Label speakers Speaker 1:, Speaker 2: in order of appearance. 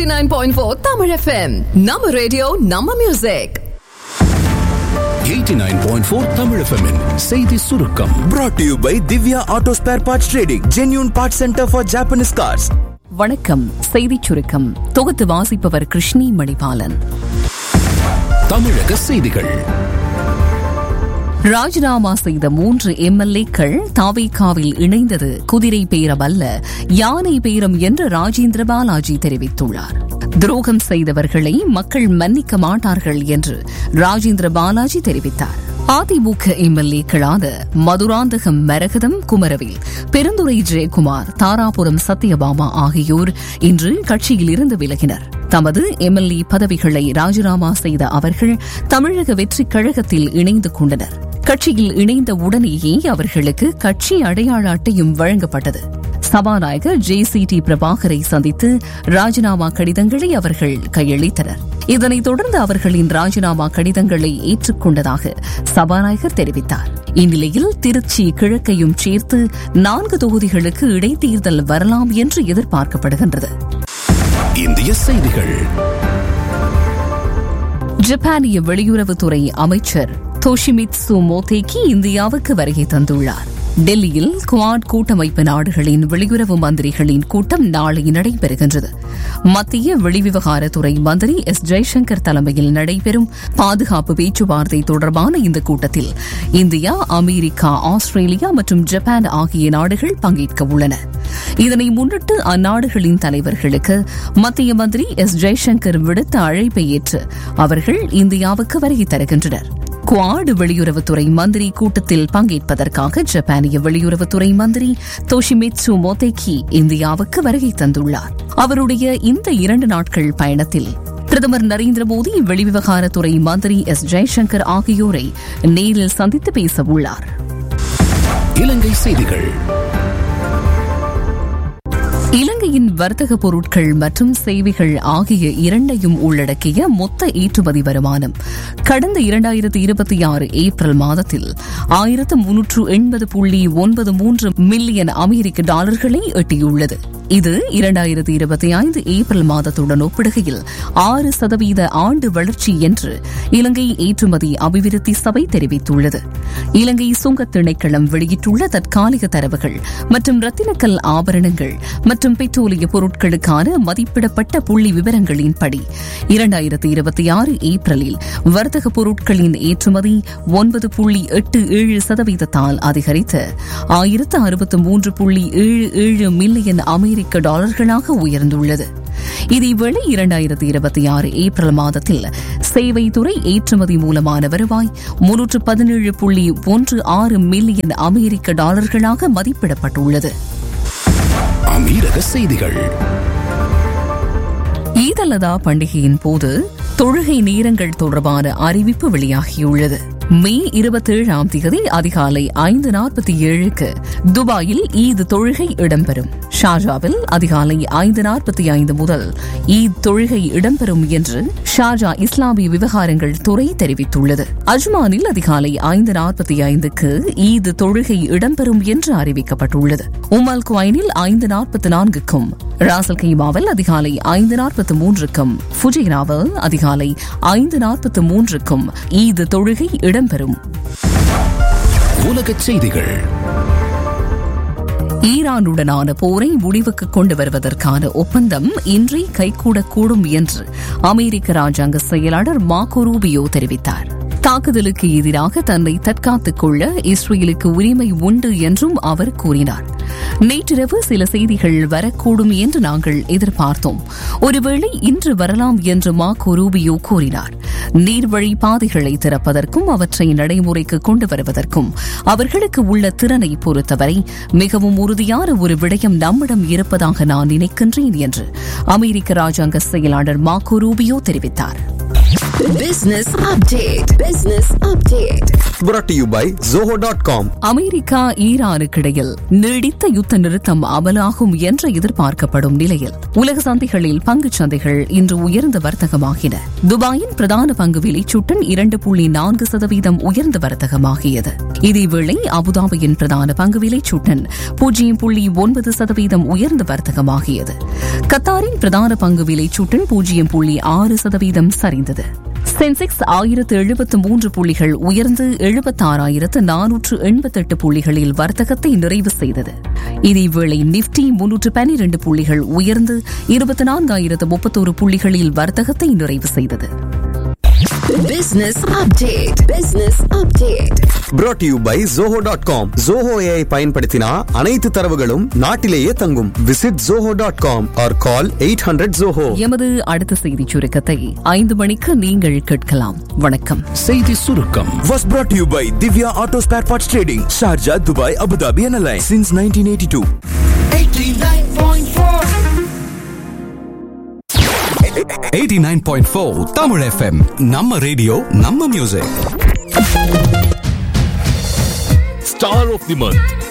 Speaker 1: 89.4 Tamil FM. நம்ம radio நம்ம music
Speaker 2: 89.4 Tamil FM -இன் செய்தி சுருக்கம்
Speaker 3: brought to you by Divya Auto Spare Parts Trading, genuine parts center for Japanese cars.
Speaker 4: வணக்கம் செய்திச் சுருக்கம் தொகுத்து வாசிப்பவர் கிருஷ்ணி மணிபாலன்
Speaker 2: தமிழக செய்திகள்
Speaker 4: ராஜினாமா செய்த மூன்று எம்எல்ஏக்கள் தாவேகாவில் இணைந்தது குதிரை பேரம் அல்ல யானை பேரம் என்று ராஜேந்திர பாலாஜி தெரிவித்துள்ளார் துரோகம் செய்தவர்களை மக்கள் மன்னிக்க மாட்டார்கள் என்று ராஜேந்திர பாலாஜி தெரிவித்தார் அதிமுக எம்எல்ஏக்களான மதுராந்தகம் மரகதம் குமரவேல் பெருந்துரை ஜெயக்குமார் தாராபுரம் சத்யபாமா ஆகியோர் இன்று கட்சியில் இருந்து விலகினர் தமது எம்எல்ஏ பதவிகளை ராஜினாமா செய்த அவர்கள் தமிழக வெற்றிக் கழகத்தில் இணைந்து கொண்டனர் கட்சியில் இணைந்த உடனேயே அவர்களுக்கு கட்சி அடையாள அட்டையும் வழங்கப்பட்டது சபாநாயகர் ஜே சி டி பிரபாகரை சந்தித்து ராஜினாமா கடிதங்களை அவர்கள் கையளித்தனர் இதனைத் தொடர்ந்து அவர்களின் ராஜினாமா கடிதங்களை ஏற்றுக்கொண்டதாக சபாநாயகர் தெரிவித்தார் இந்நிலையில் திருச்சி கிழக்கையும் சேர்த்து நான்கு தொகுதிகளுக்கு இடைத்தேர்தல் வரலாம் என்று எதிர்பார்க்கப்படுகின்றது
Speaker 2: இந்திய செய்திகள்
Speaker 4: ஜப்பானிய வெளியுறவுத்துறை அமைச்சர் தோஷிமித்சு மோதேகி இந்தியாவுக்கு வருகை தந்துள்ளார் டெல்லியில் குவாட் கூட்டமைப்பு நாடுகளின் வெளியுறவு மந்திரிகளின் கூட்டம் நாளை நடைபெறுகின்றது மத்திய வெளிவிவகாரத்துறை மந்திரி எஸ் ஜெய்சங்கர் தலைமையில் நடைபெறும் பாதுகாப்பு பேச்சுவார்த்தை தொடர்பான இந்த கூட்டத்தில் இந்தியா அமெரிக்கா ஆஸ்திரேலியா மற்றும் ஜப்பான் ஆகிய நாடுகள் பங்கேற்க உள்ளன இதனை முன்னிட்டு அந்நாடுகளின் தலைவர்களுக்கு மத்திய மந்திரி எஸ் ஜெய்சங்கர் விடுத்த அழைப்பை ஏற்று அவர்கள் இந்தியாவுக்கு வருகை தருகின்றனர் குவாடு வெளியுறவுத்துறை மந்திரி கூட்டத்தில் பங்கேற்பதற்காக ஜப்பானிய வெளியுறவுத்துறை மந்திரி தோஷிமிட்சு மோதேகி இந்தியாவுக்கு வருகை தந்துள்ளார் அவருடைய இந்த இரண்டு நாட்கள் பயணத்தில் பிரதமர் நரேந்திர மோடி வெளிவிவகாரத்துறை மந்திரி எஸ் ஜெய்சங்கர் ஆகியோரை நேரில் சந்தித்து பேச உள்ளார்
Speaker 2: இலங்கை செய்திகள்
Speaker 4: இலங்கையின் வர்த்தக பொருட்கள் மற்றும் சேவைகள் ஆகிய இரண்டையும் உள்ளடக்கிய மொத்த ஏற்றுமதி வருமானம் கடந்த இரண்டாயிரத்தி இருபத்தி ஆறு ஏப்ரல் மாதத்தில் ஆயிரத்து முன்னூற்று எண்பது புள்ளி ஒன்பது மூன்று மில்லியன் அமெரிக்க டாலர்களை எட்டியுள்ளது இது இரண்டாயிரத்தி இருபத்தி ஐந்து ஏப்ரல் மாதத்துடன் ஒப்பிடுகையில் ஆறு சதவீத ஆண்டு வளர்ச்சி என்று இலங்கை ஏற்றுமதி அபிவிருத்தி சபை தெரிவித்துள்ளது இலங்கை சுங்கத் திணைக்களம் வெளியிட்டுள்ள தற்காலிக தரவுகள் மற்றும் ரத்தினக்கல் ஆபரணங்கள் மற்றும் பெட்ரோலிய பொருட்களுக்கான மதிப்பிடப்பட்ட புள்ளி விவரங்களின்படி இரண்டாயிரத்தி இருபத்தி ஆறு ஏப்ரலில் வர்த்தக பொருட்களின் ஏற்றுமதி ஒன்பது புள்ளி எட்டு ஏழு சதவீதத்தால் அதிகரித்து ஆயிரத்து அறுபத்து மூன்று புள்ளி ஏழு ஏழு மில்லியன் அமெரிக்க டாலர்களாக உயர்ந்துள்ளது இதேவேளை இரண்டாயிரத்தி இருபத்தி ஆறு ஏப்ரல் மாதத்தில் சேவைத்துறை ஏற்றுமதி மூலமான வருவாய் முன்னூற்று பதினேழு புள்ளி ஒன்று ஆறு மில்லியன் அமெரிக்க டாலர்களாக மதிப்பிடப்பட்டுள்ளது
Speaker 2: அமீரக செய்திகள்
Speaker 4: ஈதலதா பண்டிகையின் போது தொழுகை நேரங்கள் தொடர்பான அறிவிப்பு வெளியாகியுள்ளது மே இருபத்தேழாம் தேதி அதிகாலை ஐந்து நாற்பத்தி ஏழுக்கு துபாயில் ஈத் தொழுகை இடம்பெறும் ஷார்ஜாவில் அதிகாலை ஐந்து நாற்பத்தி ஐந்து முதல் ஈத் தொழுகை இடம்பெறும் என்று ஷார்ஜா இஸ்லாமிய விவகாரங்கள் துறை தெரிவித்துள்ளது அஜ்மானில் அதிகாலை ஐந்து நாற்பத்தி ஐந்துக்கு ஈத் தொழுகை இடம்பெறும் என்று அறிவிக்கப்பட்டுள்ளது உமல் குவைனில் ஐந்து நாற்பத்தி நான்குக்கும் ராசல் கைமாவில் அதிகாலை ஐந்து நாற்பத்தி மூன்றுக்கும் ஃபுஜைராவில் அதிகாலை ஐந்து நாற்பத்தி மூன்றுக்கும் ஈத் தொழுகை இடம்பெறும்
Speaker 2: உலகச் செய்திகள்
Speaker 4: ஈரானுடனான போரை முடிவுக்கு கொண்டு வருவதற்கான ஒப்பந்தம் இன்றே கைகூடக்கூடும் என்று அமெரிக்க ராஜாங்க செயலாளர் மார்கோ ரூபியோ தெரிவித்தார் தாக்குதலுக்கு எதிராக தன்னை தற்காத்துக் கொள்ள இஸ்ரேலுக்கு உரிமை உண்டு என்றும் அவர் கூறினார் நேற்றிரவு சில செய்திகள் வரக்கூடும் என்று நாங்கள் எதிர்பார்த்தோம் ஒருவேளை இன்று வரலாம் என்று மார்கோ ரூபியோ கூறினார் நீர்வழி பாதைகளை திறப்பதற்கும் அவற்றை நடைமுறைக்கு கொண்டு வருவதற்கும் அவர்களுக்கு உள்ள திறனை பொறுத்தவரை மிகவும் உறுதியான ஒரு விடயம் நம்மிடம் இருப்பதாக நான் நினைக்கின்றேன் என்று அமெரிக்க ராஜாங்க செயலாளர் மார்கோ ரூபியோ தெரிவித்தார்
Speaker 1: Business update. Business update.
Speaker 3: brought to you by Zoho.com.
Speaker 4: America ஈரானுக்கிடையில் நீடித்த யுத்த நிறுத்தம் அமலாகும் என்று எதிர்பார்க்கப்படும் நிலையில் உலக சந்தைகளில் பங்குச் சந்தைகள் இன்று உயர்ந்த வர்த்தகமாகின துபாயின் பிரதான பங்கு விலைச்சுட்டன் இரண்டு புள்ளி நான்கு சதவீதம் உயர்ந்த வர்த்தகமாகியது இதேவேளை அபுதாபியின் பிரதான பங்கு விலைச்சுட்டன் பூஜ்ஜியம் புள்ளி ஒன்பது சதவீதம் உயர்ந்த வர்த்தகமாகியது கத்தாரின் பிரதான பங்கு விலைச்சூட்டில் பூஜ்ஜியம் புள்ளி ஆறு சதவீதம் சரிந்தது சென்செக்ஸ் ஆயிரத்து எழுபத்து மூன்று புள்ளிகள் உயர்ந்து எழுபத்தாறாயிரத்து நானூற்று எண்பத்தெட்டு புள்ளிகளில் வர்த்தகத்தை நிறைவு செய்தது இதேவேளை நிப்டி முன்னூற்று பனிரண்டு புள்ளிகள் உயர்ந்து இருபத்தி நான்காயிரத்து முப்பத்தோரு புள்ளிகளில் வர்த்தகத்தை நிறைவு செய்தது
Speaker 1: Business update. Business update.
Speaker 3: brought to you by zoho dot com Zoho AI பயன்படுத்தினா அனைத்து தரவுகளும் நாட்டிலேயே தங்கும் visit zoho dot com or call eight hundred Zoho
Speaker 4: எமது அடுத்த செய்தி சுருக்கத்தை ஐந்து மணிக்கு நீங்கள் கேட்கலாம் வணக்கம்
Speaker 2: செய்தி சுருக்கம்
Speaker 3: was brought to you by Divya Auto Spare Parts Trading, Sharjah, Dubai, Abu Dhabi and Alliance since 1982.
Speaker 2: 89.4 Tamil FM நம்ம ரேடியோ நம்ம music
Speaker 5: Star of the Month